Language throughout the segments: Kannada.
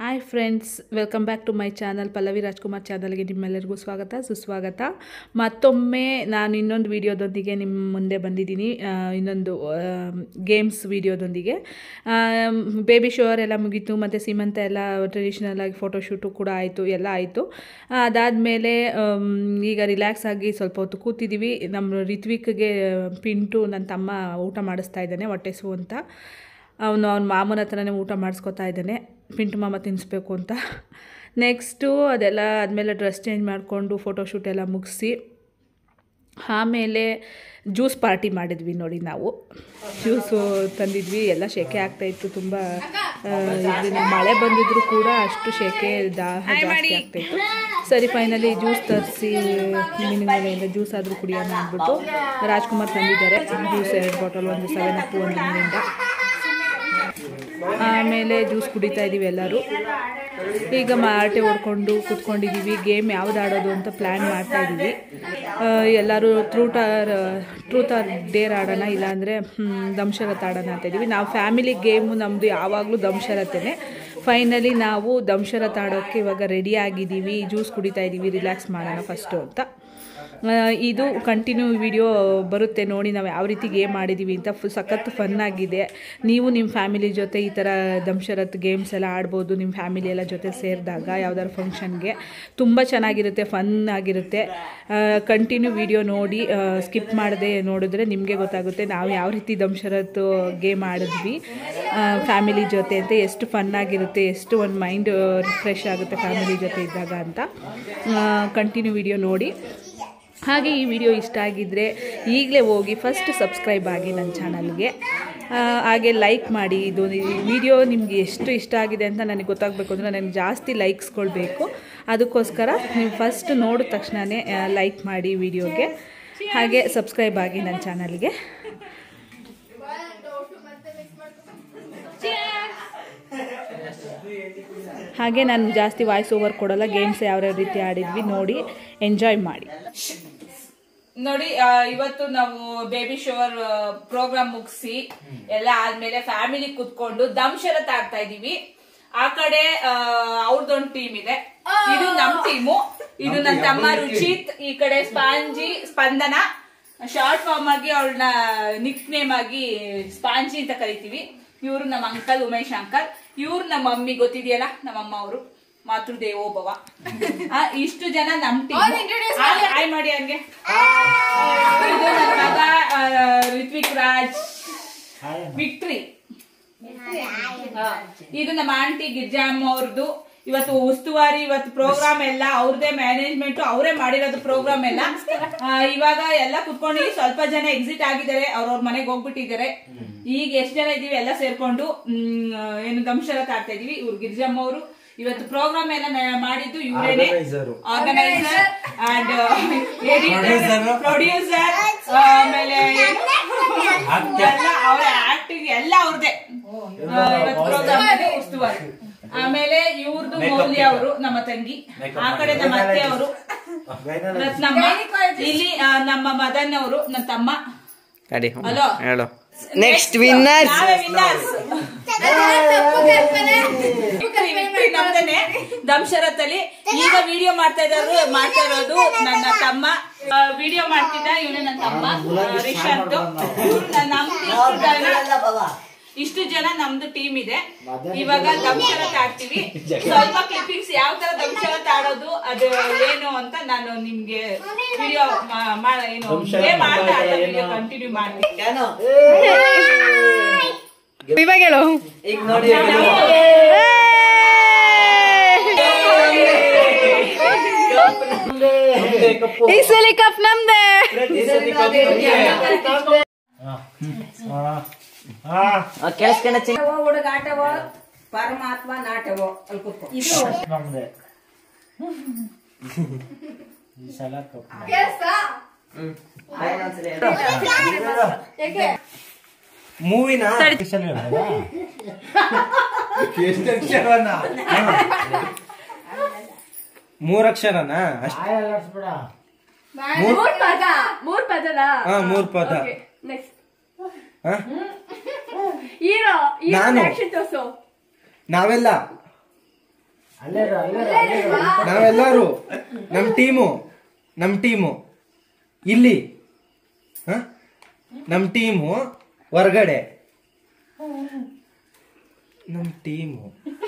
Hi friends welcome back to my channel Pallavi Rajkumar ಚಾನಲ್ಗೆ ನಿಮ್ಮೆಲ್ಲರಿಗೂ ಸ್ವಾಗತ ಸುಸ್ವಾಗತ ಮತ್ತೊಮ್ಮೆ ನಾನು ಇನ್ನೊಂದು ವಿಡಿಯೋದೊಂದಿಗೆ ನಿಮ್ಮ ಮುಂದೆ ಬಂದಿದ್ದೀನಿ ಆ, ಇನ್ನೊಂದು ಗೇಮ್ಸ್ ವಿಡಿಯೋದೊಂದಿಗೆ ಬೇಬಿ ಶೋವರ್ ಎಲ್ಲ ಮುಗೀತು ಮತ್ತು ಸೀಮಂತ ಎಲ್ಲ ಟ್ರೆಡಿಷ್ನಲ್ ಆಗಿ ಫೋಟೋಶೂಟು ಕೂಡ ಆಯಿತು ಎಲ್ಲ ಆಯಿತು ಅದಾದಮೇಲೆ ಈಗ ರಿಲ್ಯಾಕ್ಸ್ ಆಗಿ ಸ್ವಲ್ಪ ಹೊತ್ತು ಕೂತಿದ್ದೀವಿ ನಮ್ಮ ರಿತ್ವಿಕ್ಗೆ ಪಿಂಟು ನನ್ನ ತಮ್ಮ ಊಟ ಮಾಡಿಸ್ತಾ ಇದ್ದಾನೆ ಹೊಟ್ಟೆಸು ಅಂತ ಅವನು ಅವ್ನ ಮಾಮನ ಹತ್ರನೇ ಊಟ ಮಾಡಿಸ್ಕೊತಾ ಇದ್ದಾನೆ ಪಿಂಟು ಮಾಮ ತಿನ್ನಿಸ್ಬೇಕು ಅಂತ ನೆಕ್ಸ್ಟು ಅದೆಲ್ಲ ಆದಮೇಲೆ ಡ್ರೆಸ್ ಚೇಂಜ್ ಮಾಡಿಕೊಂಡು ಫೋಟೋಶೂಟ್ ಎಲ್ಲ ಮುಗಿಸಿ ಆಮೇಲೆ ಜ್ಯೂಸ್ ಪಾರ್ಟಿ ಮಾಡಿದ್ವಿ ನೋಡಿ ನಾವು ಜ್ಯೂಸು ತಂದಿದ್ವಿ ಎಲ್ಲ ಶೆಕೆ ಆಗ್ತಾಯಿತ್ತು ತುಂಬ ಆ, ಇದನ್ನ ಮಳೆ ಬಂದಿದ್ರು ಕೂಡ ಅಷ್ಟು ಶೆಕೆ ದಾಹ ಜಾಸ್ತಿ ಆಗ್ತಾಯಿತ್ತು ಸರಿ ಫೈನಲಿ ಜ್ಯೂಸ್ ತರಿಸಿ ಮೀನಿನ ಜ್ಯೂಸ್ ಆದರೂ ಕುಡಿಯೋಣ ಅಂದ್ಬಿಟ್ಟು ರಾಜ್ಕುಮಾರ್ ತಂದಿದ್ದಾರೆ ಜ್ಯೂಸ್ ಎರಡು ಬಾಟಲ್ ಒಂದು ಸೆವೆನ್ ಅಪ್ ಒಂದು ಮೀನಿಂದ ಆಮೇಲೆ ಜ್ಯೂಸ್ ಕುಡಿತಾ ಇದ್ದೀವಿ ಎಲ್ಲರೂ ಈಗ ಮಾಟೆ ಹೊಡ್ಕೊಂಡು ಕೂತ್ಕೊಂಡಿದ್ದೀವಿ ಗೇಮ್ ಯಾವ್ದು ಆಡೋದು ಅಂತ ಪ್ಲ್ಯಾನ್ ಮಾಡ್ತಾ ಇದ್ದೀವಿ ಆ, ಎಲ್ಲರೂ truth or truth or dare ಆಡೋಣ ಇಲ್ಲಾಂದರೆ ದಂಶರತ್ ಆಡೋಣ ಅಂತ ಇದ್ದೀವಿ ನಾವು ಫ್ಯಾಮಿಲಿ ಗೇಮು ನಮ್ಮದು ಯಾವಾಗಲೂ ದಂಶರತ್ತೇ ಫೈನಲಿ ನಾವು ದಂಶರತ್ ಆಡೋಕ್ಕೆ ಇವಾಗ ರೆಡಿ ಆಗಿದ್ದೀವಿ ಜ್ಯೂಸ್ ಕುಡಿತಾ ಇದ್ದೀವಿ ರಿಲ್ಯಾಕ್ಸ್ ಮಾಡೋಣ ಫಸ್ಟು ಅಂತ ಆ, ಇದು ಕಂಟಿನ್ಯೂ ವಿಡಿಯೋ ಬರುತ್ತೆ ನೋಡಿ ನಾವು ಯಾವ ರೀತಿ ಗೇಮ್ ಆಡಿದ್ದೀವಿ ಅಂತ ಫುಲ್ ಸಖತ್ ಫನ್ ಆಗಿದೆ ನೀವು ನಿಮ್ಮ ಫ್ಯಾಮಿಲಿ ಜೊತೆ ಈ ಥರ ದಂಶರತ್ ಗೇಮ್ಸ್ ಎಲ್ಲ ಆಡ್ಬೋದು ನಿಮ್ಮ ಫ್ಯಾಮಿಲಿ ಎಲ್ಲ ಜೊತೆ ಸೇರಿದಾಗ ಯಾವ್ದಾದ್ರು ಫಂಕ್ಷನ್ಗೆ ತುಂಬ ಚೆನ್ನಾಗಿರುತ್ತೆ ಫನ್ ಆಗಿರುತ್ತೆ ಕಂಟಿನ್ಯೂ ವಿಡಿಯೋ ನೋಡಿ ಸ್ಕಿಪ್ ಮಾಡದೆ ನೋಡಿದ್ರೆ ನಿಮಗೆ ಗೊತ್ತಾಗುತ್ತೆ ನಾವು ಯಾವ ರೀತಿ ದಂಶರತ್ ಗೇಮ್ ಆಡಿದ್ವಿ ಫ್ಯಾಮಿಲಿ ಜೊತೆ ಅಂತ ಎಷ್ಟು ಫನ್ ಆಗಿರುತ್ತೆ ಎಷ್ಟು ಒಂದು ಮೈಂಡ್ ರಿಫ್ರೆಶ್ ಆಗುತ್ತೆ ಫ್ಯಾಮಿಲಿ ಜೊತೆ ಇದ್ದಾಗ ಅಂತ ಕಂಟಿನ್ಯೂ ವಿಡಿಯೋ ನೋಡಿ ಹಾಗೆ ಈ ವಿಡಿಯೋ ಇಷ್ಟ ಆಗಿದ್ದರೆ ಈಗಲೇ ಹೋಗಿ ಫಸ್ಟ್ ಸಬ್ಸ್ಕ್ರೈಬ್ ಆಗಿ ನನ್ನ ಚಾನಲ್ಗೆ ಹಾಗೆ ಲೈಕ್ ಮಾಡಿ ಇದು ವಿಡಿಯೋ ನಿಮಗೆ ಎಷ್ಟು ಇಷ್ಟ ಆಗಿದೆ ಅಂತ ನನಗೆ ಗೊತ್ತಾಗಬೇಕು ಅಂದರೆ ನನಗೆ ಜಾಸ್ತಿ ಲೈಕ್ಸ್ಕೊಳ್ಬೇಕು ಅದಕ್ಕೋಸ್ಕರ ನೀವು ಫಸ್ಟ್ ನೋಡಿದ ತಕ್ಷಣವೇ ಲೈಕ್ ಮಾಡಿ ವಿಡಿಯೋಗೆ ಹಾಗೆ ಸಬ್ಸ್ಕ್ರೈಬ್ ಆಗಿ ನನ್ನ ಚಾನಲ್ಗೆ ಹಾಗೆ ನಾನು ಜಾಸ್ತಿ ವಾಯ್ಸ್ ಓವರ್ ಕೊಡೋಲ್ಲ ಗೇಮ್ಸ್ ಯಾವ್ಯಾವ ರೀತಿ ಆಡಿದ್ವಿ ನೋಡಿ ಎಂಜಾಯ್ ಮಾಡಿ ನೋಡಿ ಆ, ಇವತ್ತು ನಾವು ಬೇಬಿ ಶೋವರ್ ಪ್ರೋಗ್ರಾಮ್ ಮುಗಿಸಿ ಎಲ್ಲ ಆದ್ಮೇಲೆ ಫ್ಯಾಮಿಲಿ ಕುತ್ಕೊಂಡು ದಮ್ ಶರತ್ ಆಡ್ತಾ ಇದೀವಿ ಆ ಕಡೆ ಅವ್ರದೊಂದು ಟೀಮ್ ಇದೆ ಇದು ನಮ್ ಟೀಮು ಇದು ನನ್ನ ತಮ್ಮ ರುಚಿತ್ ಈ ಕಡೆ ಸ್ಪಾಂಜಿ ಸ್ಪಂದನ ಶಾರ್ಟ್ ಫಾರ್ಮ್ ಆಗಿ ಅವಳನ್ನ ನಿಕ್ ನೇಮ್ ಆಗಿ ಸ್ಪಾಂಜಿ ಅಂತ ಕರಿತೀವಿ ಇವರು ನಮ್ಮ ಅಂಕಲ್ ಉಮೇಶ್ ಅಂಕಲ್ ಇವ್ರು ನಮ್ಮ ಮಮ್ಮಿ ಗೊತ್ತಿದೆಯಲ್ಲ ನಮ್ಮಮ್ಮ ಅವರು ಮಾತೃದೇವೋಭವ ಆ, ಇಷ್ಟು ಜನ ನಮ್ ಟೀಮ್ ಆಯ್ ಮಾಡಿ ಹಂಗೆ ಇದು ನನ್ನ ಮಗ ಆ, ರಿತ್ವಿಕ್ ರಾಜ್ ವಿಕ್ಟ್ರಿ ಆ, ಇದು ನಮ್ಮ ಆಂಟಿ ಗಿರ್ಜಾಮ್ಮ ಅವ್ರದ್ದು ಇವತ್ತು ಉಸ್ತುವಾರಿ ಇವತ್ತು ಪ್ರೋಗ್ರಾಮ್ ಎಲ್ಲ ಅವ್ರದೇ ಮ್ಯಾನೇಜ್ಮೆಂಟ್ ಅವರೇ ಮಾಡಿರೋದು ಪ್ರೋಗ್ರಾಮ್ ಎಲ್ಲ ಆ, ಇವಾಗ ಎಲ್ಲ ಕುತ್ಕೊಂಡು ಸ್ವಲ್ಪ ಜನ ಎಕ್ಸಿಟ್ ಆಗಿದ್ದಾರೆ ಅವ್ರವ್ರ ಮನೆಗೆ ಹೋಗ್ಬಿಟ್ಟಿದ್ದಾರೆ ಈಗ ಎಷ್ಟು ಜನ ಇದೀವಿ ಎಲ್ಲ ಸೇರ್ಕೊಂಡು ಹ್ಮ್, ಏನು ದಂಶರತ್ ಆಡ್ತಾ ಇದೀವಿ ಇವ್ರು ಗಿರ್ಜಮ್ಮ ಅವರು ಇವತ್ತು ಪ್ರೋಗ್ರಾಮ್ ಎಲ್ಲ ನ- ಮಾಡಿದ್ದು ಇವರೇನೆ ಆರ್ಗನೈಸರ್ ಅಂಡ್ ಎಡಿಟರ್ ಪ್ರೊಡ್ಯೂಸರ್ ಆಮೇಲೆ ಏನು? ಎಲ್ಲ ಅವರ ಆಕ್ಟಿಂಗ್ ಎಲ್ಲ ಅವ್ರದೇ ಇವತ್ತು ಪ್ರೋಗ್ರಾಮ್ ಉಸ್ತುವಾರಿ ಆಮೇಲೆ ಇವ್ರದ್ದು ಮೌಲ್ಯ ಅವರು ನಮ್ಮ ತಂಗಿ ಆ ಕಡೆ ನಮ್ಮ ಅತ್ತೆ ಅವರು ರತ್ನಮ್ಮ ಇಲ್ಲಿ ಆ, ನಮ್ಮ ಮದನ್ ಅವರು ನನ್ನ ತಮ್ಮ ಅಡಿ ಹಲೋ ಹೇಳು ನೆಕ್ಸ್ಟ್ ವಿನ್ನರ್ ನಾವೇ winners. ವಿಕ್ಟ್ರಿ, ವಿಕ್ಟ್ರಿ ನಮ್ದೇನೆ ದಂಶರತ್ ಅಲ್ಲಿ ಈಗ ವಿಡಿಯೋ ಮಾಡ್ತಾ ಇರೋರು ಮಾಡ್ತಾ ಇರೋದು ನನ್ನ ತಮ್ಮ ವಿಡಿಯೋ ಮಾಡ್ತಿದ್ದ ಇವನೇ ನನ್ನ ತಮ್ಮ ಆ, ರಿಷಾಂತ್ ಇವ್ರು ನನ್ನ- ನಮ್ ಇಷ್ಟು ಜನ ಇಷ್ಟು ಜನ ನಮ್ದು ಟೀಮ್ ಇದೆ ಇವಾಗ ದಂಶರತ್ ಆಡ್ತೀವಿ ಸ್ವಲ್ಪ ಕ್ಲಿಪ್ಪಿಂಗ್ಸ್ ಯಾವ ತರ ದಂಶರತ್ ಆಡೋದು ಅದು ಏನು ಅಂತ ನಾನು ನಿಮ್ಗೆ ವಿಡಿಯೋ ಏನು game ಆಡ್ತಾ ವಿಡಿಯೋ ಕಂಟಿನ್ಯೂ ಮಾಡ್ತೀನಿ ಇವಾಗ ಹೇಳು ಈಗ ನೋಡಿ ಈ ಸಲ ಕಪ್ ನಮ್ದೆ ಕೇಳಿಸ್ಕೊಂಡ ಹುಡುಗಾಟವೋ ಪರಮಾತ್ಮ ನಾಟವೋ ಅಲ್ಲಿ ಕೂತ್ಕೊ ಇದು ಮೂವಿನ ಮೂರಕ್ಷರನ ಅಷ್ಟ ಮೂರ್ ಪದ ಮೂರ್ ಪದನಾ ಹಾ ಮೂರ್ ಪದ ನೆಕ್ಸ್ಟ್ ಹಾ? ಹೀರೋ ಹೀರೋ ನಾನು. ಆಕ್ಷನ್ ತೋರ್ಸು ನಾವೆಲ್ಲ ನಾವೆಲ್ಲರೂ ನಮ್ ಟೀಮು ನಮ್ ಟೀಮು ಇಲ್ಲಿ ಹ? ನಮ್ ಟೀಮು ಹೊರಗಡೆ ನಮ್ ಟೀಮು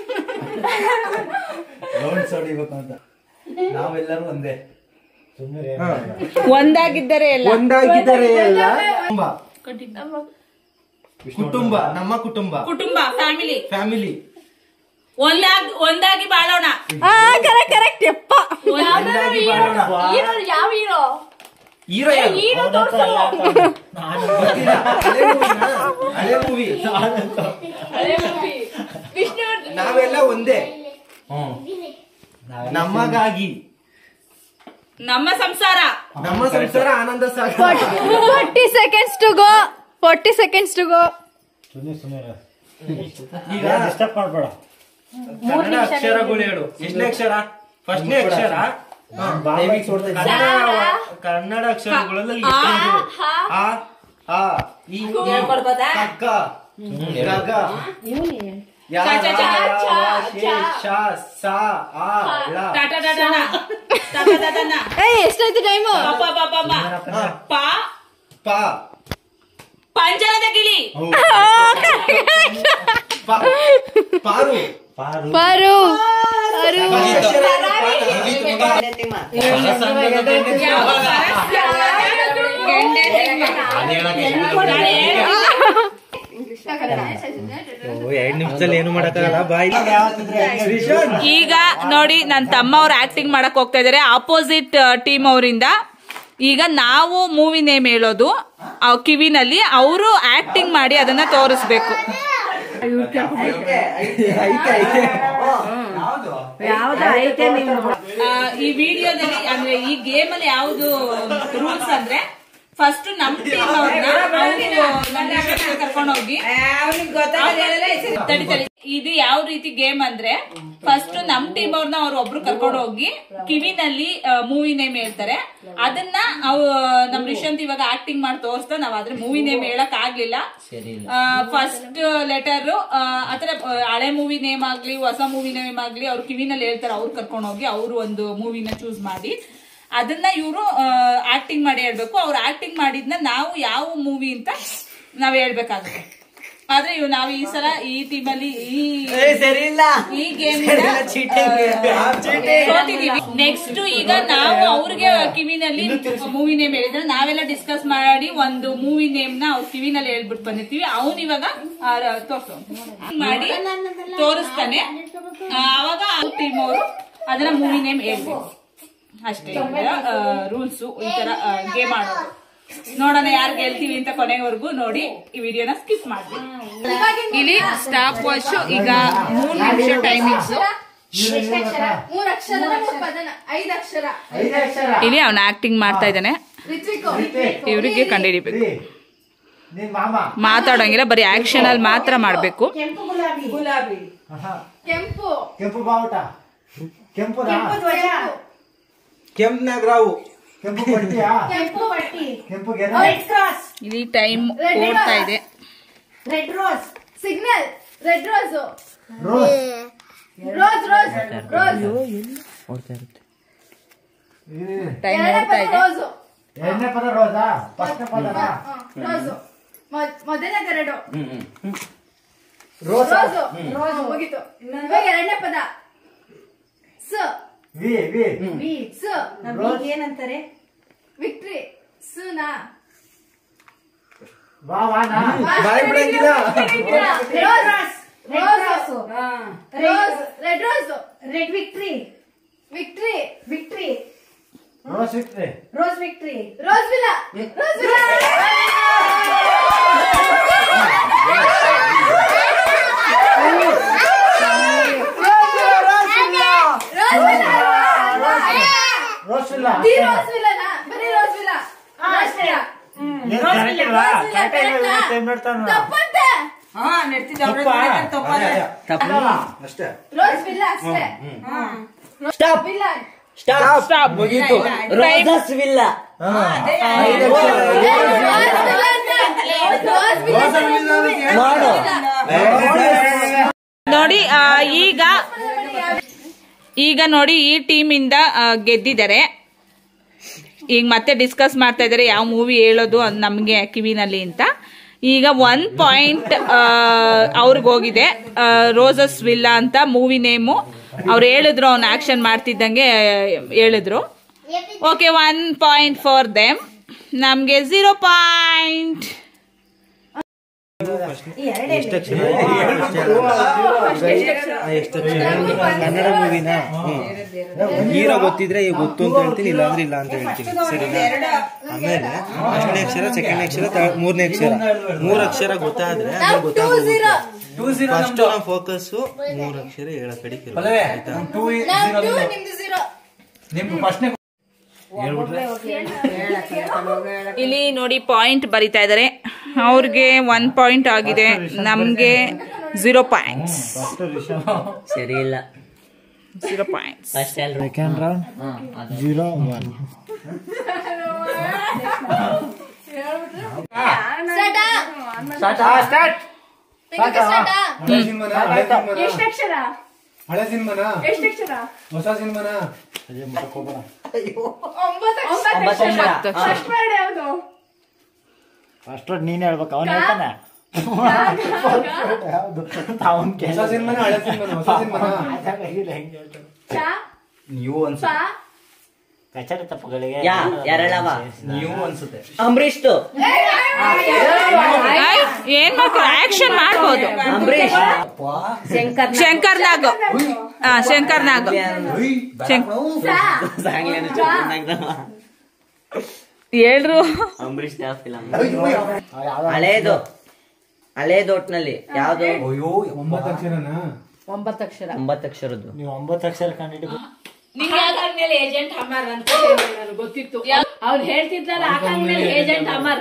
ನಾವೆಲ್ಲರೂ ಒಂದೇ ಹ. ಒಂದಾಗಿದ್ದರೆ ಎಲ್ಲ ಒಂದಾಗಿದ್ದಾರೆ ಎಲ್ಲ ಕುಟುಂಬ ಕುಟುಂಬ ನಮ್ಮ ಕುಟುಂಬ ಕುಟುಂಬ ಫ್ಯಾಮಿಲಿ ಫ್ಯಾಮಿಲಿ ಒಂದಾಗಿ ಒಂದಾಗಿ ಬಾಳೋಣ ಆ ಕರೆಕ್ಟ್ ಕರೆಕ್ಟ್ ಯಪ್ಪ ಒಂದಾಗಿ ಬಾಳೋಣ ಹೀರೋ ಯಾವ ಹೀರೋ ಹೀರೋ ಯಾರು? ಹೀರೋ ತೋರ್ಸು ಗೊತ್ತಿಲ್ಲ. ಹಳೆ movie ನಾ? ಹಳೆ ಮೂವಿ ಅದೇ movie. ವಿಷ್ಣು ನಾವೆಲ್ಲ ಒಂದೇ ನಮಗಾಗಿ ನಮ್ಮ Samsara Namma Samsara Ananda Sagara forty seconds to go forty seconds to go ಈಗ ಕನ್ನಡ ಅಕ್ಷರಗಳು ಹೇಳು ಎಷ್ಟನೇ ಅಕ್ಷರ ಫಸ್ಟ್ನೇ ಅಕ್ಷರ ಹಾ, ದಯವಿಟ್ಟು ಕನ್ನಡ ಕನ್ನಡ ಅಕ್ಷರಗಳಲ್ಲಿ ಎಷ್ಟನೇದು? ಆ ಆ ಈ ಈ, ಕಕ್ಕ ಗಗ ಯ, ಚ, ಚ, ಚ, ರ, ವ, ಶೇ, ಶ, ಸ, ಆ, ಳ. ಟಾಟಾ ಟಾಟಾನ ಟಾಟಾ ಟಾಟಾನ ಏಯ್ ಎಷ್ಟಾಯ್ತು ಟೈಮು ಪಾಪ ಪಾಪ ಹಾ, ಪಾ ಪ ಪಂಜರದ ಗಿಳಿ ಪ ಪಾರು ಪಾರು ಪಾರು ಅಕ್ಷರ ಏನು? ಎರಡು ನಿಮಿಷದಲ್ಲಿ ಏನು ಮಾಡಕ್ಕಾಗಲ್ಲ ಬಾಯ್ ಶ್ರೀಶಾಂತ್ ಈಗ ನೋಡಿ ನನ್ನ ತಮ್ಮ ಅವ್ರು ಆಕ್ಟಿಂಗ್ ಮಾಡಕ್ ಹೋಗ್ತಾ ಇದಾರೆ ಆಪೋಸಿಟ್ ಟೀಮ್ ಅವರಿಂದ ಈಗ ನಾವು ಮೂವಿ ನೇಮ್ ಹೇಳೋದು ಆ ಕಿವಿನಲ್ಲಿ ಅವರು ಆಕ್ಟಿಂಗ್ ಮಾಡಿ ಅದನ್ನ ತೋರಿಸ್ಬೇಕು ಆ, ಈ ವಿಡಿಯೋದಲ್ಲಿ ಅಂದ್ರೆ ಈ ಗೇಮ್ ಅಲ್ಲಿ ಯಾವ್ದು ರೂಲ್ಸ್ ಅಂದ್ರೆ ಫಸ್ಟ್ ನಮ್ ಟೀಮ್ ಅವ್ರನ್ನ ಕರ್ಕೊಂಡು ಹೋಗಿ ತಡಿ ತಡಿ ಇದು ಯಾವ ರೀತಿ ಗೇಮ್ ಅಂದ್ರೆ ಫಸ್ಟ್ ನಮ್ ಟೀಮ್ ಅವ್ರನ್ನ ಅವ್ರು ಒಬ್ರು ಕರ್ಕೊಂಡು ಹೋಗಿ ಕಿವಿನಲ್ಲಿ ಮೂವಿ ನೇಮ್ ಹೇಳ್ತಾರೆ ಅದನ್ನ ಅವ್ ನಮ್ ರಿಷಂತ್ ಇವಾಗ ಆಕ್ಟಿಂಗ್ ಮಾಡಿ ತೋರಿಸ್ತಾ ನಾವ್ ಅದ್ರ ಮೂವಿ ನೇಮ್ ಹೇಳಕ್ ಆಗ್ಲಿಲ್ಲ ಫಸ್ಟ್ ಲೆಟರ್ ಆತರ ಆ, ಹಳೆ ಮೂವಿ ನೇಮ್ ಆಗ್ಲಿ ಹೊಸ ಮೂವಿ ನೇಮ್ ಆಗ್ಲಿ ಅವ್ರು ಕಿವಿನಲ್ಲಿ ಹೇಳ್ತಾರೆ ಅವ್ರು ಕರ್ಕೊಂಡು ಹೋಗಿ ಅವರು ಒಂದು ಮೂವಿನ ಚೂಸ್ ಮಾಡಿ ಅದನ್ನ ಇವರು ಆಕ್ಟಿಂಗ್ ಮಾಡಿ ಹೇಳ್ಬೇಕು ಅವ್ರು ಆಕ್ಟಿಂಗ್ ಮಾಡಿದ್ನ ನಾವು ಯಾವ ಮೂವಿ ಅಂತ ನಾವ್ ಹೇಳ್ಬೇಕಾಗುತ್ತೆ ಆದ್ರೆ ಇವ್ ನಾವು ಈ ಸಲ ಈ ಟೀಮಲ್ಲಿ ಈ ಈ ಗೇಮ್ ನೆಕ್ಸ್ಟ್ ಈಗ ನಾವು ಅವ್ರಿಗೆ ಕಿವಿನಲ್ಲಿ ಮೂವಿ ನೇಮ್ ಹೇಳಿದ್ರೆ ನಾವೆಲ್ಲ ಡಿಸ್ಕಸ್ ಮಾಡಿ ಒಂದು ಮೂವಿ ನೇಮ್ ನ ಅವ್ರ ಕಿವಿನಲ್ಲಿ ಹೇಳ್ಬಿಟ್ಟು ಬಂದಿರ್ತೀವಿ ಅವ್ನ್ ಇವಾಗ ತೋರ್ಸು ಮಾಡಿ ತೋರಿಸ್ತಾನೆ ಆ, ಅವಾಗ ಟೀಮ್ ಅವರು ಅದನ್ನ ಮೂವಿ ನೇಮ್ ಹೇಳ್ಬೇಕು ಅಷ್ಟೇ ರೂಲ್ಸ್ ಈ ತರ ಗೇಮ್ ಆಡೋದು ನೋಡೋಣ ಯಾರು ಗೆಲ್ತೀವಿ ಅಂತ ಕೊನೆವರೆಗೂ ನೋಡಿ ಈ ವಿಡಿಯೋನ ಸ್ಕಿಪ್ ಮಾಡ್ತೀವಿ ಇಲ್ಲಿ ಸ್ಟಾಪ್ ವಾಚ್ ಈಗ ಮೂರ್ ನಿಮಿಷ ಟೈಮಿಂಗ್ಸ್ ಮೂರ್ ಅಕ್ಷರ ಮೂರ್ ಪದನ ಐದ್ ಅಕ್ಷರ ಇಲ್ಲಿ ಅವನ ಆಕ್ಟಿಂಗ್ ಮಾಡ್ತಾ ಇದ್ದಾನೆ ರಿತ್ವಿಕು ಇವರಿಗೆ ಕಂಡುಹಿಡಿಬೇಕು ನಿನ್ ಮಾಮ ಮಾತಾಡೋಂಗಿಲ್ಲ ಬರೀ ಆಕ್ಷನ್ ಅಲ್ಲಿ ಮಾತ್ರ ಮಾಡ್ಬೇಕು ಗುಲಾಬಿ ಕೆಂಪು ಕೆಂಪು ಬಾವುಟ ಕೆಂಪುನಾ ಕೆಂಪು ಕೆಂಪ್ನಾಗ ರಾವು ಕೆಂಪು ಪಟ್ಟಿಯಾ ಕೆಂಪು ಪಟ್ಟಿ ಕೆಂಪು ಗೆರೆ ರೆಡ್ ಕ್ರಾಸ್ ಇಲ್ಲಿ ಟೈಮ್ ಓಡ್ತಾ ಇದೆ red rose signal red rose rose rose rose rose time ಎರಡನೇ ಓಡ್ತಾ ಪದ ಇದೆ ರೋಸು ಎರಡನೇ ಪದ ರೋಸಾ ಫಸ್ಟ್ನೇ ಪದನಾ ರೋಸು ಮೊದಲನೇದೆರಡು ರೋಸ್ ರೋಸು ರೋಸು ಮುಗೀತು ಇವಾಗ ಎರಡನೇ ಪದ ಸ ವಿ ವಿ ವಿ ಸ ನಮ್ಗೆ ಏನಂತಾರೆ ವಿಕ್ಟ್ರಿ ಸುನಾ ವಾ ವಾನಾ ಬಾಯ್ ಬಿಡಂಗಿಲ್ಲ rose rose rose red rose red victory victory victory rose victory rose victory rose villa rose villa rose ಇಲ್ಲ ದಿ ರೋಸ್ ವಿಲ್ಲನಾ ಬರೀ ರೋಸ್ ವಿಲ್ಲ ಅಷ್ಟೇ ಏನ್ ಕರೆಕ್ಟ್ ಇಲ್ವಾ ಕರೆಕ್ಟ್ ಇಲ್ಲ ಟೈಮ್ ನೋಡ್ತಾನ ತಪ್ಪಂತೆ ಹಾ ನೆಡ್ತಿದ್ದ ತಪ್ಪಾದ ಅಷ್ಟೇ ರೋಸ್ ವಿಲ್ಲ ಅಷ್ಟೇ ಸ್ಟಾಪ್ ವಿಲ್ಲ ಸ್ಟಾಪ್ ಮುಗೀತು ರೋಸಸ್ ವಿಲ್ಲ ನೋಡಿ ಆ, ಈಗ ಈಗ ನೋಡಿ ಈ ಟೀಮಿಂದ ಗೆದ್ದಿದ್ದಾರೆ ಈಗ ಮತ್ತೆ ಡಿಸ್ಕಸ್ ಮಾಡ್ತಾ ಇದ್ದಾರೆ ಯಾವ ಮೂವಿ ಹೇಳೋದು ಅದು ನಮಗೆ ಕಿವಿನಲ್ಲಿ ಅಂತ ಈಗ ಒನ್ ಪಾಯಿಂಟ್ ಅವ್ರಿಗೆ ಹೋಗಿದೆ ರೋಸಸ್ ವಿಲ್ಲಾ ಅಂತ ಮೂವಿ ನೇಮು ಅವ್ರು ಹೇಳಿದ್ರು ಅವ್ನು ಆಕ್ಷನ್ ಮಾಡ್ತಿದ್ದಂಗೆ ಹೇಳಿದ್ರು okay one point for them ನಮಗೆ ಝೀರೋ ಪಾಯಿಂಟ್ ಎಷ್ಟಕ್ಷರ ಎಷ್ಟಕ್ಷರ ಕನ್ನಡ ಮೂವಿನ ಹೀರೋ ಗೊತ್ತಿದ್ರೆ ಈಗ ಗೊತ್ತು ಅಂತ ಹೇಳ್ತೀನಿ ಇಲ್ಲ ಅಂದ್ರೆ ಇಲ್ಲ ಅಂತ ಹೇಳ್ತೀನಿ ಸರಿನಾ ಆಮೇಲೆ ಫಸ್ಟ್ನೇ ಅಕ್ಷರ ಸೆಕೆಂಡ್ ಅಕ್ಷರ ಥರ್ಡ್- ಮೂರನೇ ಅಕ್ಷರ ಮೂರ್ ಅಕ್ಷರ ಗೊತ್ತಾದ್ರೆ ಅದು ಗೊತ್ತಾಗುತ್ತೆ ಫಸ್ಟ್ ನಮ್ಮ ಫೋಕಸ್ ಮೂರ್ ಅಕ್ಷರ ಹೇಳ ಕಡಿಕೆ ಇರ್ಬೇಕು, ಆಯ್ತಾ ಇಲ್ಲಿ ನೋಡಿ ಪಾಯಿಂಟ್ ಬರಿತಾ ಇದ್ದಾರೆ ಅವ್ರಿಗೆ ಒನ್ ಪಾಯಿಂಟ್ ಆಗಿದೆ ನಮಗೆ ಝೀರೋ ಪಾಯಿಂಟ್ಸ್ ಸರಿ ಇಲ್ಲ ಝೀರೋ ಪಾಯಿಂಟ್ಸ್ ಫಸ್ಟ್ ಎಲ್ರು ಸೆಕೆಂಡ್ ರೌಂಡ್ ಜೀರೋ ಒನ್ ಎಷ್ಟಕ್ಷರ ಹಳೆ ಸಿನಿಮಾನ ಎಷ್ಟಕ್ಷರ ಹೊಸ ಸಿನಿಮಾನ ಒಂಬತ್ತು ಅಕ್ಷರ ಫಸ್ಟ್ ವರ್ಡ್ ಯಾವುದು ಫಸ್ಟ್ ನೀನ್ ಹೇಳ್ಬೇಕು ಅವನ್ ಹೇಳ್ತಾನೆ ಯಾವ್ದು ಅವನ್ ಹೊಸ ಸಿನಿಮಾನ ಹಳೆ ಸಿನಿಮಾನ ಹೊಸ ಸಿನಿಮಾನ ಹೆಂಗೆ ಹೇಳ್ತಾನೆ ಚ ನೀವು ಪ ಕಚಡ ತಪ್ಪುಗಳಿಗೆ ಯಾ ಎರಡವ ನೀವು ಅನ್ಸುತ್ತೆ ಅಂಬರೀಶ್ದು ಏನ್ ಮಾಡ್ತಾರೆ ಆಕ್ಷನ್ ಮಾಡ್ಬೋದು ಅಂಬರೀಶ್ ಶಂಕರ್ ನಾಗ್ ಹಾ ಶಂಕರ್ ನಾಗ್ ಶಂಕ್- ಹೇಳ್ರು ಅಂಬರೀಶ್ ಯಾವ ಫಿಲಂ ಹಳೇದು ಹಳೇದು ಒಟ್ನಲ್ಲಿ ಯಾವ್ದು ಒಂಬತ್ತು ಅಕ್ಷರನ ಒಂಬತ್ತು ಅಕ್ಷರದ್ದು ನೀವು ಒಂಬತ್ತು ಅಕ್ಷರ ಕಂಡಿದ್ದು ಏಜೆಂಟ್ ಅಮರ್ ಅಂತ ಗೊತ್ತಿತ್ತು ಅವ್ರು ಹೇಳ್ತಿದ್ರಲ್ಲ ಆಕಾಂಕ್ಷ ಏಜೆಂಟ್ ಅಮರ್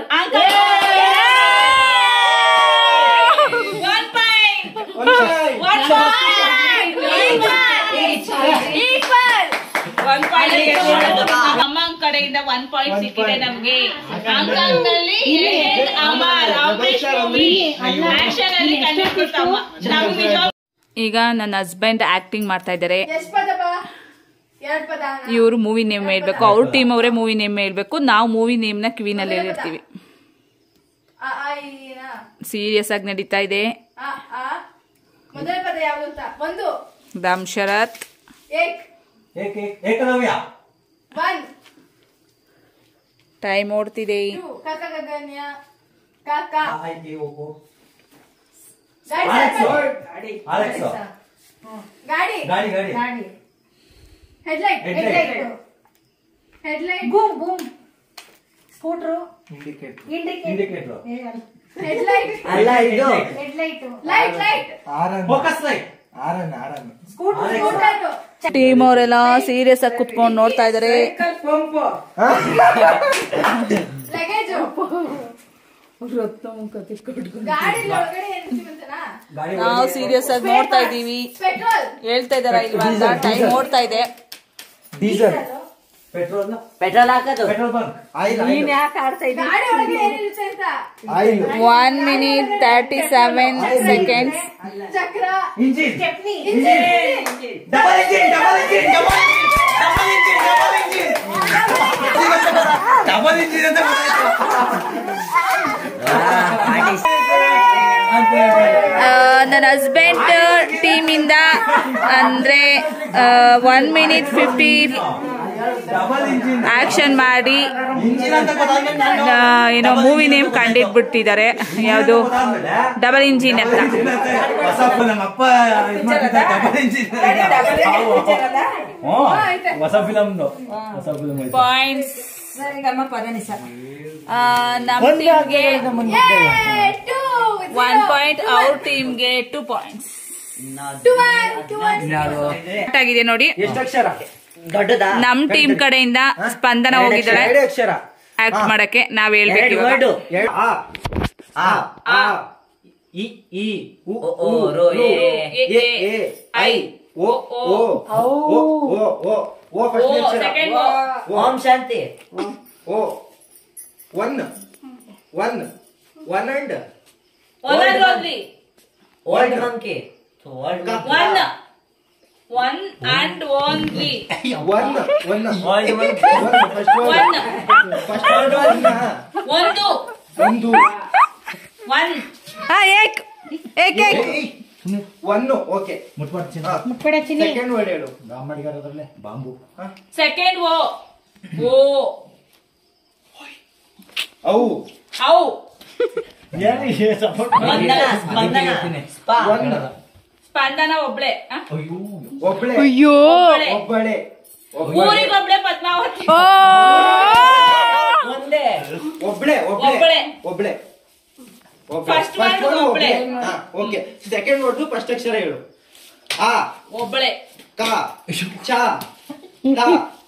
ಅಮ್ಮ ಕಡೆಯಿಂದ ಒನ್ ಪಾಯಿಂಟ್ ಸಿಕ್ಕಿದೆ ನಮ್ಗೆ ಅಂಕಲ್ನಲ್ಲಿ ಅಮರ್ ಅಂಬರೀಶ್ movie action ಅಲ್ಲಿ ಕಂಡಿಡ್ಬಿಟ್ಟು ಅಮ್ಮ. ನಮ್ಗೆ ನಿಜವಾಗ್ಲೂ- ಈಗ ನನ್ನ ಹಸ್ಬೆಂಡ್ ಆಕ್ಟಿಂಗ್ ಮಾಡ್ತಾ ಇದ್ದಾರೆ ಎಷ್ಟ್ ಪದ ಬಾ ಎರಡ್ ಪದ ಇವರು ಮೂವಿ ನೇಮ್ ಹೇಳ್ಬೇಕು ಅವ್ರ ಟೀಮ್ ಅವರೇ ಮೂವಿ ನೇಮ್ ಹೇಳ್ಬೇಕು ನಾವು ಮೂವಿ ನೇಮ್ನ ಕಿವಿನಲ್ಲಿ ಹೇಳಿರ್ತೀವಿ ಅ, ಆ, ಈ, ನ. ಸೀರಿಯಸ್ ಆಗಿ ನಡೀತಾ ಇದೆ ಅ, ಆ. ಮೊದಲ ಪದ ಯಾವುದು ಅಂತ ಒಂದು ದಮ್ ಶರತ್ ಏಕ್ ಏಕಲವ್ಯ ಒನ್ ಟೈಮ್ ಓಡ್ತಿದೆ ಟೂ ಕಕ ಗಗನ್ಯ ಕಾಕ ಗಾಡಿ ಗಾಡಿ ಗಾಡಿ ಗಾಡಿ ಗಾಡಿ headlight headlight headlight boom boom scooter indicator headlight ಅಲ್ಲ ಇದು ಹೆಡ್ಲೈಟ್ ಲೈಟ್ ಲೈಟ್ ಆರನ್ ಫೋಕಸ್ ಲೈಟ್ ಆರನ್ ಆರನ್ ಸ್ಕೂಟರ್ ಸ್ಕೂಟರ್ ಟೀಮ್ ಅವರೆಲ್ಲ ಸೀರಿಯಸ್ ಆಗಿ ಕುತ್ಕೊಂಡು ನೋಡ್ತಾ ಇದಾರೆ ಲಗೇಜು ಗಾಡಿ ಒಳಗಡೆ ಏನಿರ್ತೀವಂತನಾ ನಾವು ಸೀರಿಯಸ್ ಆಗಿ ನೋಡ್ತಾ ಇದೀವಿ ಪೆಟ್ರೋಲ್ ಹೇಳ್ತಾ ಇದಾರ ಇಲ್ವಾ ಅಂತ ಟೈಮ್ ಓಡ್ತಾ ಇದೆ ಡೀಸೆಲ್ ಪೆಟ್ರೋಲ್ ಪೆಟ್ರೋಲ್ ಹಾಕೋದು ಪೆಟ್ರೋಲ್ ಬಂಕ್ ಆಯಿಲ್ ಗಾಡಿ ಒಳಗಡೆ ಏನಿರುತ್ತೆ ಅಂತ oil one minute thirty seven seconds ಚಕ್ರ ಇಂಜಿನ್ ಚಟ್ನಿ double engine double engine double engine double engine double engine ಅಂತ ನನ್ನ ಹಸ್ಬೆಂಡ್ ಟೀಮ್ ಇಂದ ಅಂದ್ರೆ one minute fifty double engine action ಮಾಡಿ ಇಂಜಿನ್ ಅಂತ ಗೊತ್ತಾದ್ಮೇಲೆ ನಾನು ಆ, ಏನೋ ಮೂವಿ ನೇಮ್ ಕಂಡಿಟ್ಬಿಟ್ಟಿದ್ದಾರೆ ಯಾವುದು ಡಬಲ್ ಇಂಜಿನ್ ಅಂತ ಹೊಸ ನಮ್ಮ ಅಪ್ಪ ಇದ್ ಮಾಡ್ತಿದ್ದ ಡಬಲ್ ಇಂಜಿನ್ ಹೊಸ ಫಿಲಮ್ದು ಹೊಸ ಫಿಲಮ್ ಪಾಯಿಂಟ್ಸ್ ನಮ್ಮ ಪದನಿಸ ನಮ್ಮ ಟೀಮ್ಗೆ ಟೂ ಒನ್ ಪಾಯಿಂಟ್ ಅವ್ರ ಟೀಮ್ಗೆ ಟೂ ಪಾಯಿಂಟ್ಸ್ ಟೂ ಟೂ ಆಗಿದೆ ನೋಡಿ ಎಷ್ಟು ಅಕ್ಷರ ದೊಡ್ಡದಾ ನಮ್ ಟೀಮ್ ಕಡೆಯಿಂದ ಸ್ಪಂದನ ಹೋಗಿದ್ದಾಳೆ ಎರಡು ಅಕ್ಷರ ಆಕ್ಟ್ ಮಾಡಕ್ಕೆ ನಾವ್ ಹೇಳ್ಬೇಕು ಎರಡು ಇವಾಗ. ವರ್ಡು ಎರಡು ಆ ಆ ಆ ಇ ಈ ಉ ಓ, ಓ, ಉ, ರೋ, ರು, ಎ, ಎ ಎ ಐ ಓ ಓ ಓ ಓ ಓ ಓ ಫಸ್ಟ್ ಅಕ್ಷರ ಓ ಓಂ ಶಾಂತಿ ಓ one one one and old monkey old One. One and only one one first one first one ಒಂದು ಒಂದು ಒನ್ ಹಾ ಏಕ್ ಏಕ್ ಏಕ್ ಒನ್ ಓಕೆ ಸೆಕೆಂಡ್ ವರ್ಡ್ ಹೇಳು ಬಾಂಬು ಸೆಕೆಂಡ್ ಓ ಓ ಅವು ಔ ಸ್ಪಂದನ ಸ್ಪಂದನ ಸ್ಪಾ ಒನ್ ಸ್ಪಂದನ ಒಬ್ಳೆ ಆ? ಒಬ್ಳೆ ಅಯ್ಯೋ ಒಬ್ಳೆ. ಒಬ್ಬಳೆ ಊರಿಗೊಬ್ಳೆ ಪದ್ಮಾವತಿ ಓ ಒಂದೇ ಒಬ್ಳೆ ಒಬ್ಳೆ. ಒಬ್ಳೆ ಒಬ್ಳೆ First word ಒಬ್ಳೆ. ಓಕೆ ಸೆಕೆಂಡ್ ವರ್ಡ್ ಫಸ್ಟ್ ಅಕ್ಷರ ಹೇಳು ಆ ಒಬ್ಳೆ ಕ ಚ ಟ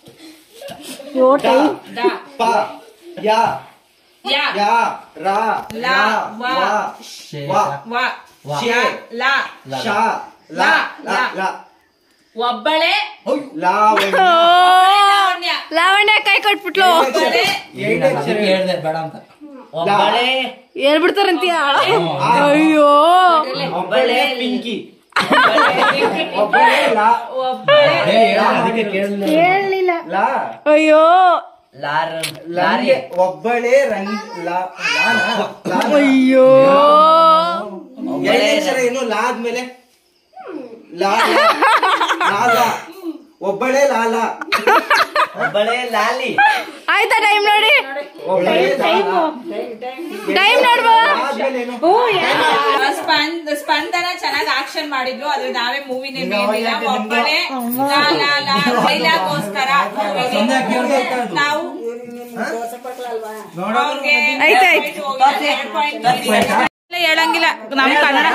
ಡ ದ ಪ ಯ ಯ ಯ ರ ಲ, ವ, ವ ವ ಶೆ ಲ ಶ ಲ ಲ ಲ ಒಬ್ಬಳೆ ಲಾವಣ್ಯ ಲಾವಣ್ಯ ಲಾವಣ್ಯ ಕೈ ಕೊಟ್ಬಿಟ್ಲು ಒಬ್ಬಳೆ ಎರಡನೇ ಅಕ್ಷರ ಹೇಳು. ಬೇಡ ಅಂತ ಒಬ್ಬಳೆ ಹೇಳ್ಬಿಡ್ತಾರಂತೀಯ ಆ. ಅಯ್ಯೋ ಒಬ್ಬಳೆ ಪಿಂಕಿ ಒಬ್ಬಳೆ ಲಾ ಒಬ್ಬಳೆ ಅದಕ್ಕೆ ಕೇಳಲಿಲ್ಲ ಹೇಳಲಿಲ್ಲ ಲಾ ಅಯ್ಯೋ ಲಾರ್ ಲಾರಿ ಲಾರಿ ಒಬ್ಬಳೆ ರಂಗ್ ಲಾ ಲಾನ? ಲಾನ? ಅಯ್ಯೋ ಎರಡನೇ ಅಕ್ಷರ ಏನು ಲಾ ಆದ್ಮೇಲೆ ಲಾ ಲಾ. ಲಾ ಲಾ. ಒಬ್ಬಳೆ ಲಾಲ ಒಬ್ಬಳೆ ಲಾಲಿ ಆಯ್ತಾ ಟೈಮ್ ನೋಡಿ ಒಬ್ಬಳೆ ಲಾಲ. ಟೈಮ್ ನೋಡ್ಬಾ ಲಾ ಆದ್ಮೇಲೆ ಏನು ಸ್ಪಂದ ಸ್ಪಂದನ ಚೆನ್ನಾಗಿ ಆಕ್ಷನ್ ಮಾಡಿದ್ರು ಆದ್ರೆ ನಾವೇ ಮೂವಿನೇ ಮೇಲಿಲ್ಲ ಒಬ್ಬಳೆ ಲಾ ಲಾ ಲಾ ಡೈಲಾಗೋಸ್ಕರ ನಾವು ಅವ್ರಿಗೆ ಆಯ್ತ್ ಆಯ್ತ್. ಎರಡ್ point ನೀಡಿದ್ದಾರೆ. ಹೇಳಂಗಿಲ್ಲ ನಮ್ ಕನ್ನಡ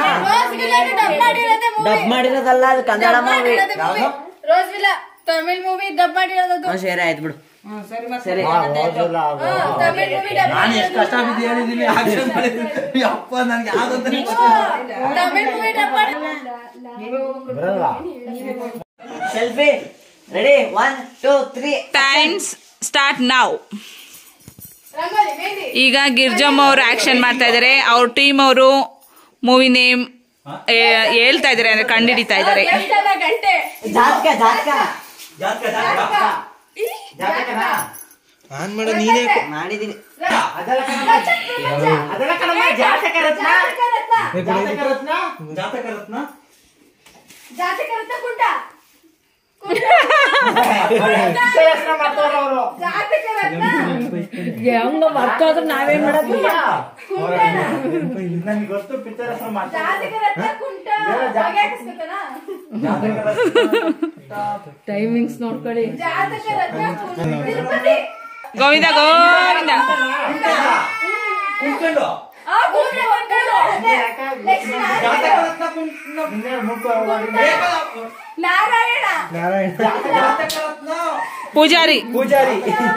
ಡಬ್ ಮಾಡಿರೋದಲ್ಲ ಅದು ಕನ್ನಡ ಮೂವಿ ರೋಸ್ ವಿಲ್ಲ ತಮಿಳ್ ಮೂವಿ ಡಬ್ ಮಾಡಿರೋದು ಸರಿ ಆಯ್ತು ಬಿಡು ಸರಿ ತಮಿಳ್ ಮೂವಿ ಡಬ್ ನಾನು ಎಷ್ಟು ಕಷ್ಟ ಬಿದ್ದು ಹೇಳಿದೀನಿ ಆಕ್ಷನ್ ಮಾಡಿದೀನಿ ಅಪ್ಪ ನನ್ಗೆ ಯಾವ್ದಂತ ತಮಿಳ್ ಮೂವಿ ಡಬ್ ಬರಲ್ಲ selfie ready one two three times start ನಾವ್ ರಂಗೋಲಿ ಮೆಹಂದಿ ಈಗ ಗಿರ್ಜಮ್ಮ ಅವರು ಆಕ್ಷನ್ ಮಾಡ್ತಾ ಇದಾರೆ ಅವ್ರ ಟೀಮ್ ಅವರು ಮೂವಿ ನೇಮ್ ಹೇಳ್ತಾ ಇದಾರೆ ಅಂದ್ರೆ ಕಂಡಿಡಿತಾ ಇದಾರೆ ಎಷ್ಟಲ್ಲ ಗಂಟೆ ಜಾತಕ ಜಾತಕ ಜಾತಕ ಜಾತಕ ಜಾತಕನಾ ನಾನ್ ಮಾಡೋ ನೀನೇ ಮಾಡಿದೀನಿ ಅದೆಲ್ಲ ಕಣಮ್ಮ ಅದೆಲ್ಲ ಕಣಮ್ಮ ಜಾತಕ ರತ್ನ ಜಾತಕ ರತ್ನ ಜಾತಕ ರತ್ನ ಜಾತಕ ರತ್ನ ಕುಂಟ ಹೆಸರು ಮಾಡ್ತಾವ್ರ ಅವರು ಜಾತಕ ರತ್ನ ಹೆಂಗ ಮರ್ತೋದ್ರೆ ನಾವೇನ್ ಮಾಡೋದು ನನಗೆ ಗೊತ್ತು ಪಿಕ್ಚರ್ ಹೆಸರು ಮಾಡ್ತಾರೆ ಜಾತಕ ರತ್ನ ಕುಂಟ ಹಾಗೆ ಹಾಕಿಸ್ಕೊತಾನ? ಟೈಮಿಂಗ್ಸ್ ನೋಡ್ಕೊಳ್ಳಿ ಜಾತಕ ರತ್ನ ಕುಂಟ ತಿರುಪತಿ ಗೋವಿಂದ ಗೋವಿಂದ ಕುಂತ್ಕೊಂಡು ಆ ಕುಂಟ ಹೊಂಟೋದು. ಅದೇ. Next ಜಾತಕ ನಾರಾಯಣ. ರತ್ನ ಕುಂತ್ಕೊಂಡು ನಿನ್ನೆ ಮುಖ ನಾರಾಯಣ ಜಾತಕ ರತ್ನ ಪೂಜಾರಿ ಪೂಜಾರಿ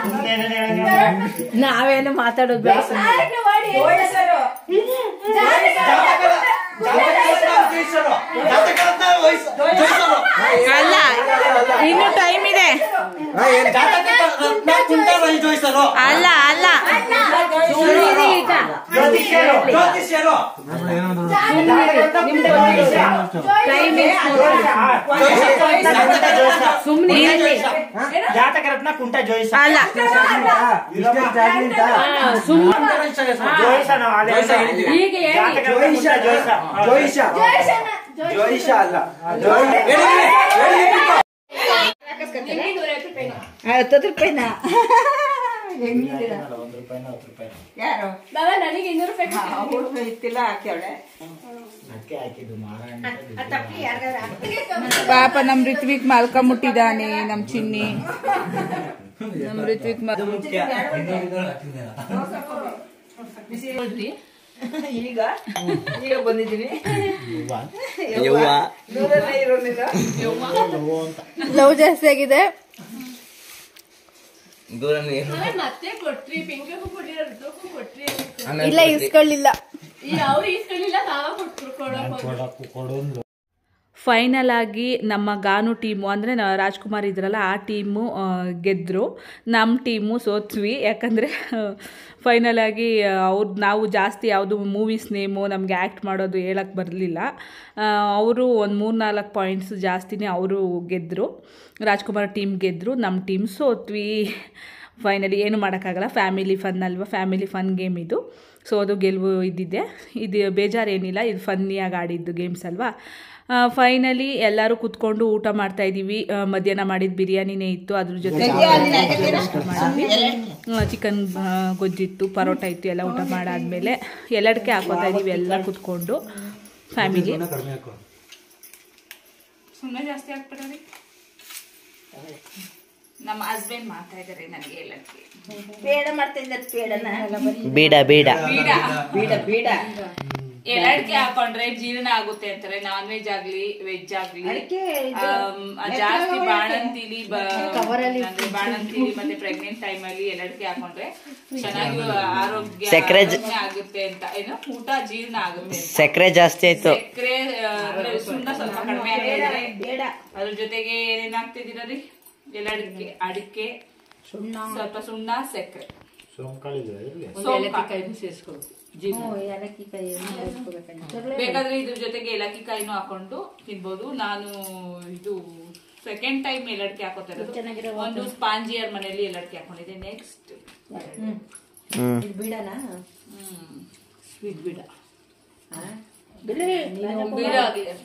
ನಾವೇನು ಮಾತಾಡೋದು ಬೇಡ ನಾಲ್ಕು ಮಾಡಿ ಹೆಸರು. ಜಾತಕ ರತ್ನ ಜಯಿಸಲು ಜಾತಕ ರತ್ನ ವಹಿಸ ಜಯಿಸಲು ಅಲ್ಲ ಇನ್ನು ಟೈಮ್ ಇದೆ ಜಾತಕ ರತ್ನ ಕುಂಟ ಜಯಿಸಲು ಅಲ್ಲ ಅಲ್ಲ ಜ್ಯೋತಿಷ್ಯರು ಜ್ಯೋತಿಷ್ಯರು ಜಾತಕ ರತ್ನ ಕುಂಟ ಜೋಯಿಸ ಅಲ್ಲ ಜೋಯಿಸ ನಾವು ಅಲ್ಲೇ ಈಗ ಹೇಳಿ ಜಾತಕ ರತ್ನ ಕುಂಟ ಜೋಯಿಸ ಜೋಯಿಷ ಜಯಶನ. ಜೋಯಿಷ ಅಲ್ಲ ಹತ್ತತ್ತು ರೂಪಾಯಿನಾ ಯಾರು ಬಾಬಾ ನನಗೆ ಇನ್ನೂರು ರೂಪಾಯಿ ಆ ಹುಡುಗ ಇತ್ತಿಲ್ಲ ಹಾಕ್ಯವಳೆ ಪಾಪ ನಮ್ ಋತ್ವಿಕ್ ಮಲ್ಕೊಂಬಿಟ್ಟಿದ್ದಾನೆ ನಮ್ ಚಿನ್ನಿ ನಮ್ ಋತ್ವಿಕ್ ಮಲ್- ಈಗ ಈಗ ಬಂದಿದ್ದೀನಿ ಯವ್ವ ನೂರನೇ ಇರೋನಿಲ್ಲ ಲವ್ ಜಾಸ್ತಿ ಆಗಿದೆ ದೂರ ನೀರು ಮತ್ತೆ ಕೊಟ್ರಿ ಪಿಂಕಕ್ಕೂ ಕೊಟ್ಟಿರೋ ಋತುಕ್ಕೂ ಕೊಟ್ರಿ ಇಲ್ಲ ಇಸ್ಕೊಳ್ಳಿಲ್ಲ ಈಗ ಅವ್ರು ಇಸ್ಕೊಳ್ಳಿಲ್ಲ ನಾವ ಕೊಟ್ರು ಕೊಡಕ್ ಹೋದ್ವಿ. ಫೈನಲ್ ಆಗಿ ನಮ್ಮ ಗಾನು ಟೀಮು ಅಂದರೆ ರಾಜ್ಕುಮಾರ್ ಇದ್ರಲ್ಲ ಆ ಟೀಮು ಗೆದ್ದರು ನಮ್ಮ ಟೀಮು ಸೋತ್ವಿ ಯಾಕಂದರೆ ಫೈನಲ್ ಆಗಿ ಅವ್ರು ನಾವು ಜಾಸ್ತಿ ಯಾವುದು ಮೂವೀಸ್ ನೇಮು ನಮಗೆ ಆ್ಯಕ್ಟ್ ಮಾಡೋದು ಹೇಳಕ್ಕೆ ಬರಲಿಲ್ಲ ಅವರು ಒಂದು ಮೂರು ನಾಲ್ಕು ಪಾಯಿಂಟ್ಸ್ ಜಾಸ್ತಿನೇ ಅವರು ಗೆದ್ದರು ರಾಜ್ಕುಮಾರ್ ಟೀಮ್ ಗೆದ್ದರು ನಮ್ಮ ಟೀಮ್ ಸೋತ್ವಿ ಫೈನಲಿ ಏನು ಮಾಡೋಕ್ಕಾಗಲ್ಲ ಫ್ಯಾಮಿಲಿ ಫನ್ ಅಲ್ವಾ ಫ್ಯಾಮಿಲಿ ಫನ್ ಗೇಮ್ ಇದು ಸೊ ಅದು ಗೆಲುವು ಇದ್ದಿದ್ದೆ ಇದು ಬೇಜಾರೇನಿಲ್ಲ ಇದು ಫನ್ನಿಯಾಗಿ ಆಡಿದ್ದು ಗೇಮ್ಸ್ ಅಲ್ವಾ ಫೈನಲಿ ಎಲ್ಲರೂ ಕುತ್ಕೊಂಡು ಊಟ ಮಾಡ್ತಾ ಇದ್ದೀವಿ ಆ, ಮಧ್ಯಾಹ್ನ ಮಾಡಿದ ಬಿರಿಯಾನಿನೇ ಇತ್ತು ಅದ್ರ ಜೊತೆ ಚಿಕನ್ ಗೊಜ್ಜಿತ್ತು ಪರೋಟ ಇತ್ತು ಎಲ್ಲ ಊಟ ಮಾಡಾದ್ಮೇಲೆ ಎಲ್ಲಡಕ್ಕೆ ಹಾಕೋತಾ ಇದ್ದೀವಿ ಎಲ್ಲ ಕುತ್ಕೊಂಡು ಫ್ಯಾಮಿಲಿ ಸುಮ್ಮನೆ ಜಾಸ್ತಿ ಆಗ್ಬಿಟ್ರಿ ನಮ್ಮ ಹಸ್ಬೆಂಡ್ ಮಾಡ್ತಾ ಇದ್ದಾರೆ ನನಗೆ ಎಲ್ಲಕ್ಕೆ ಪೇಡ ಮಾಡ್ತಾ ಇದ್ದಾರೆ ಪೇಡನ ಬೇಡ ಬೇಡ ಬೀಡ ಬೀಡ ಬೀಡ ಎಲ್ಲಡ್ಕೆ ಹಾಕೊಂಡ್ರೆ ಜೀರ್ಣ ಆಗುತ್ತೆ ಅಂತಾರೆ ನಾನ್ ವೆಜ್ ಆಗ್ಲಿ ವೆಜ್ ಆಗ್ಲಿ ಅದಕ್ಕೆ ಆಮ್, ಜಾಸ್ತಿ ಬಾಣಂತಿಲಿ ಬ- ಅಂದ್ರೆ ಬಾಣಂತಿಲಿ ಮತ್ತೆ ಪ್ರೆಗ್ನೆಂಟ್ ಟೈಮ್ ಅಲ್ಲಿ ಎಲ್ಲಡ್ಕೆ ಹಾಕೊಂಡ್ರೆ ಚೆನ್ನಾಗಿ ಆರೋಗ್ಯ ಸಕ್ರೆ ಜ- ಆರೋಗ್ಯ ಆಗುತ್ತೆ ಅಂತ ಏನು ಊಟ ಜೀರ್ಣ ಆಗುತ್ತೆ ಅಂತ. ಸಕ್ಕರೆ ಜಾಸ್ತಿ ಆಯ್ತು ಸಕ್ಕರೆ ಆ, ಅಂದ್ರೆ ಸುಣ್ಣ ಸ್ವಲ್ಪ ಕಡಿಮೆ ಆಗಿದ್ರೆ ಬೇಡ ಅದ್ರ ಜೊತೆಗೆ ಏನೇನ್ ಹಾಕ್ತಿದ್ದೀರಾ ರೀ ಎಲ್ಲಡಿಕೆ ಅಡಿಕೆ ಸ್ವಲ್ಪ ಸುಣ್ಣ ಸಕ್ಕರೆ ಸೋಂಪು. ಹ್ಞೂ, ಏಲಕ್ಕಿ ಕಾಯಿ ಹಾಕ್ಕೋಬೇಕಾಗಿತ್ತು. ಬೇಕಾದ್ರೆ ಇದ್ರ ಜೊತೆಗೆ ಏಲಕ್ಕಿ ಕಾಯಿನೂ ಹಾಕೊಂಡು ತಿನ್ಬೋದು ನಾನು ಇದು ಸೆಕೆಂಡ್ ಟೈಮ್ ಎಲ್ಲಡ್ಕೆ ಹಾಕೋತಾ ಇರೋದು ಒಂದು ಸ್ಪಾಂಜಿಯರ್ ಮನೆಯಲ್ಲಿ ಎಲ್ಲಡ್ಕೆ ಹಾಕೊಂಡಿದ್ದೆ ನೆಕ್ಸ್ಟ್ ಹ್ಮ್ ಇದು ಬೀಡನ ಸ್ವೀಟ್ ಬೀಡ ಬಿಡಿ ಬೀಡ ಆಗಿದೆ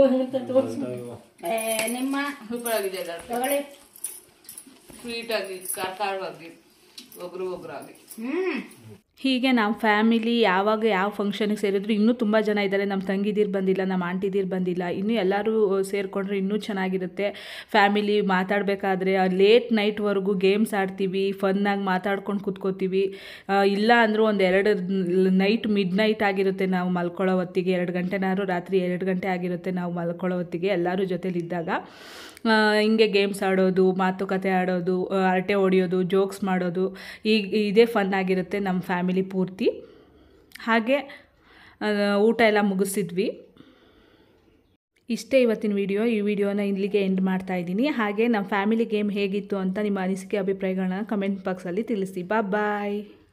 ಏ, ನಿಮ್ಮ ಸೂಪರ್ ಆಗಿದೆ ಎಲ್ಲರೂ ತಗೊಳ್ಳಿ ಸ್ವೀಟ್ ಆಗಿ ಖಾರ ಖಾರವಾಗಿ ಒಬ್ರು ಒಬ್ರಾಗಿ ಹ್ಮ್ ಹೀಗೆ ನಾವು ಫ್ಯಾಮಿಲಿ ಯಾವಾಗ ಯಾವ ಫಂಕ್ಷನ್ಗೆ ಸೇರಿದ್ರು ಇನ್ನೂ ತುಂಬ ಜನ ಇದ್ದಾರೆ ನಮ್ಮ ತಂಗಿದಿರು ಬಂದಿಲ್ಲ ನಮ್ಮ ಆಂಟಿದಿರು ಬಂದಿಲ್ಲ ಇನ್ನೂ ಎಲ್ಲರೂ ಸೇರಿಕೊಂಡ್ರೆ ಇನ್ನೂ ಚೆನ್ನಾಗಿರುತ್ತೆ ಫ್ಯಾಮಿಲಿ ಮಾತಾಡಬೇಕಾದ್ರೆ ಲೇಟ್ ನೈಟ್ವರೆಗೂ ಗೇಮ್ಸ್ ಆಡ್ತೀವಿ ಫನ್ನಾಗಿ ಮಾತಾಡ್ಕೊಂಡು ಕೂತ್ಕೋತೀವಿ ಆ, ಇಲ್ಲ ಅಂದರೂ ಒಂದು ಎರಡು ನೈಟ್ ಮಿಡ್ ನೈಟ್ ಆಗಿರುತ್ತೆ ನಾವು ಮಲ್ಕೊಳ್ಳೋ ಹೊತ್ತಿಗೆ ಎರಡು ಗಂಟೆನಾದ್ರು ರಾತ್ರಿ ಎರಡು ಗಂಟೆ ಆಗಿರುತ್ತೆ ನಾವು ಮಲ್ಕೊಳ್ಳೋ ಹೊತ್ತಿಗೆ ಎಲ್ಲರೂ ಜೊತೆಲಿದ್ದಾಗ ಆ, ಹಿಂಗೆ ಗೇಮ್ಸ್ ಆಡೋದು ಮಾತುಕತೆ ಆಡೋದು ಆ, ಹರಟೆ ಹೊಡಿಯೋದು ಜೋಕ್ಸ್ ಮಾಡೋದು ಈಗ ಇದೇ ಫನ್ ಆಗಿರುತ್ತೆ ನಮ್ಮ ಫ್ಯಾಮಿಲಿ ಪೂರ್ತಿ ಹಾಗೆ ಆ, ಊಟ ಎಲ್ಲ ಮುಗಿಸಿದ್ವಿ ಇಷ್ಟೇ ಇವತ್ತಿನ ವಿಡಿಯೋ ಈ ವಿಡಿಯೋನ ಇಲ್ಲಿಗೆ ಎಂಡ್ ಮಾಡ್ತಾ ಇದ್ದೀನಿ ಹಾಗೆ ನಮ್ಮ ಫ್ಯಾಮಿಲಿ ಗೇಮ್ ಹೇಗಿತ್ತು ಅಂತ ನಿಮ್ಮ ಅನಿಸಿಕೆ ಅಭಿಪ್ರಾಯಗಳನ್ನ ಕಮೆಂಟ್ ಬಾಕ್ಸಲ್ಲಿ ತಿಳಿಸಿ ಬಾ ಬಾಯ್